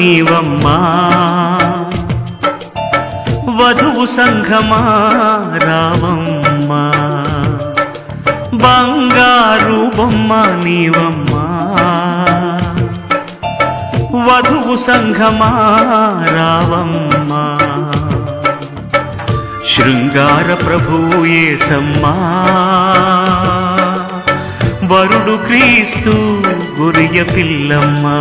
నీవమ్మా వధువు సంఘమా రావమ్మా బంగారు బొమ్మ నీవమ్మా వధువు సంఘమా రావమ్మా శృంగార ప్రభువు ఏసమ్మా వరుడు క్రీస్తు గురియ పిల్లమ్మా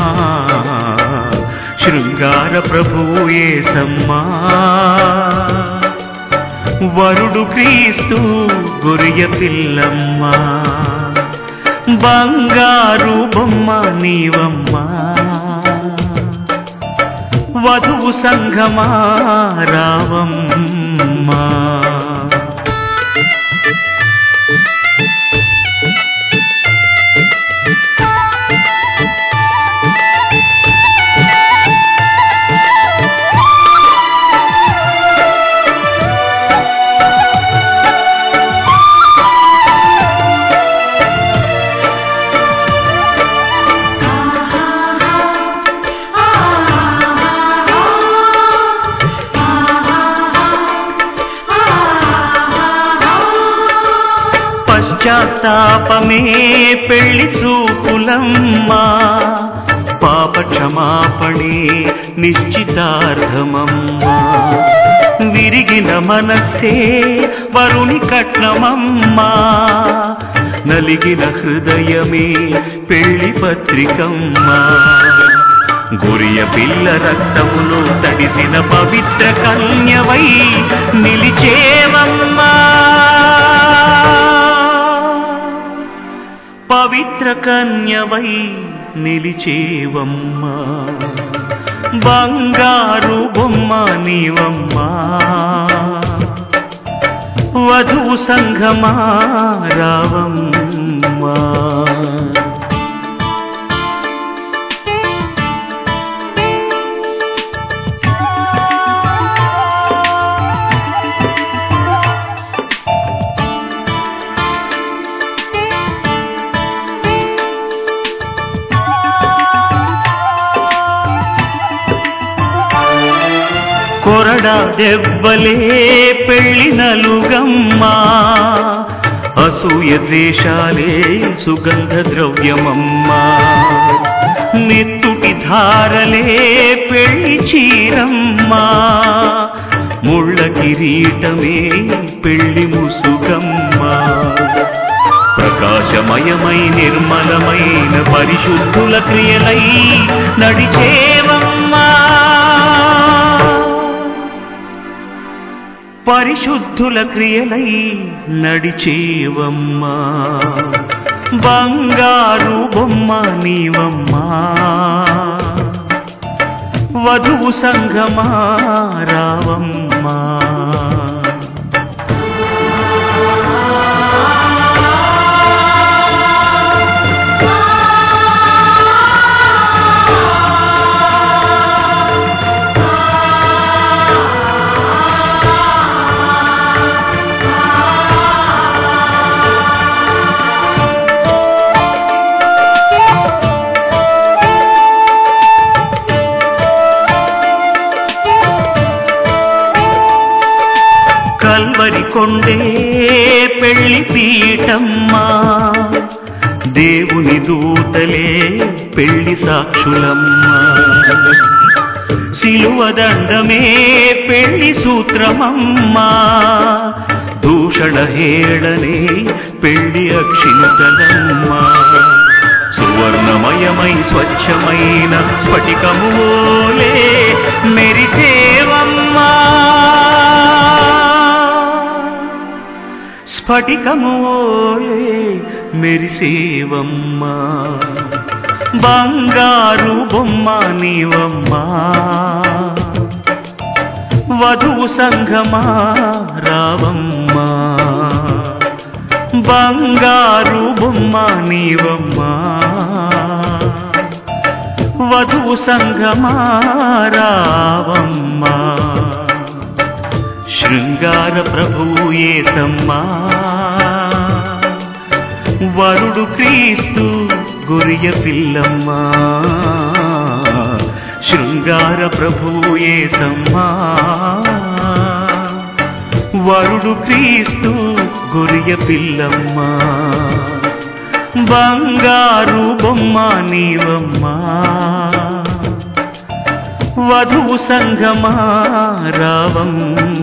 శృంగార ప్రభువు ఏసమ్మా వరుడు క్రీస్తు గురియ పిల్లమ్మా బంగారు బొమ్మ నీవమ్మా వధువు సంఘమా రావమ్మా పశ్చాత్తాపమే పెళ్లి చూపులమ్మా పాప క్షమాపణే నిశ్చితార్థమమ్మా విరిగిన మనస్సే వరుని కట్నమమ్మా నలిగిన హృదయమే పెళ్లి పత్రికమ్మా గురియ పిల్ల రక్తములో తడిసిన పవిత్ర కన్యవై నిలిచేవమ్మా పవిత్ర కన్యవై నిలిచేవమ్మా బంగారు బొమ్మ నీవమ్మా వధువు సంఘమా రావమ్మా కొరడా దెబ్బలే పెళ్లి నలుగమ్మా అసూయ ద్వేషాలే సుగంధ ద్రవ్యమమ్మా నెత్తుటి ధారలే పెళ్లి చీరమ్మా ముళ్ళ కిరీటమే పెళ్లి ముసుగమ్మా ప్రకాశమయమై నిర్మలమైన పరిశుద్ధుల క్రియలై నడిచేవమ్మా పరిశుద్ధుల క్రియలై నడిచేవమ్మా బంగారు బొమ్మ నీవమ్మా వధువు సంఘమా రావమ్మా కల్వరి కొండే పెళ్లి పీఠమ్మా దేవుని దూతలే పెళ్లి సాక్షులమ్మా సిలువ దండమే పెళ్లి సూత్రమమ్మా దూషణ హేళనే పెళ్లి అక్షింతలమ్మా సువర్ణమయమై స్వచ్ఛమైన స్ఫటికములే మెరిసేవమ్మా స్ఫటికములే మెరిసేవమ్మా బంగారు బొమ్మ నీవమ్మా వధువు సంఘమా రావమ్మా బంగారు బొమ్మ నీవమ్మా వధువు సంఘమా రావమ్మా శృంగార ప్రభువు ఏసమ్మా వరుడు క్రీస్తు గురియ పిల్లమ్మా శృంగార ప్రభుయేసమ్మా వరుడు క్రీస్తు గొరియ పిల్లమ్మ బంగారు బొమ్మ నీవమ్మా వధువు సంగమా రావమ్మా